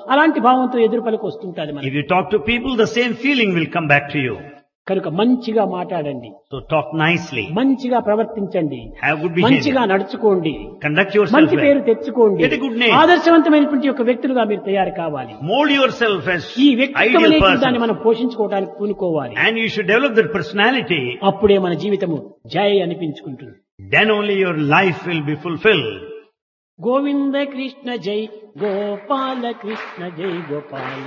అలాంటి భావంతో ఎదురు పలికి వస్తుంటాది If మనకి you talk to people, the same feeling will come back to you. కనుక మంచిగా మాట్లాడండి So talk nicely. మంచిగా ప్రవర్తించంండి Have good మంచిగా behavior. నడుచుకోండి Conduct yourself మంచి పేరు well. తెచ్చుకోండి Get a good name. ఆదర్శవంతమైనటువంటి ఒక వ్యక్తులుగా మీరు తయారు కావాలి Mold yourself as ఈ వ్యక్తిత్వం ideal అనేటువంటి దాన్ని person. మనం పోషించుకోవడానికి పూనుకోవాలి And you should develop that personality. అప్పుడే మన జీవితము జయ అనిపించుకుంటుంది Then only your life will be fulfilled. Govinda Krishna జై గోపాల కృష్ణ జై గోపాల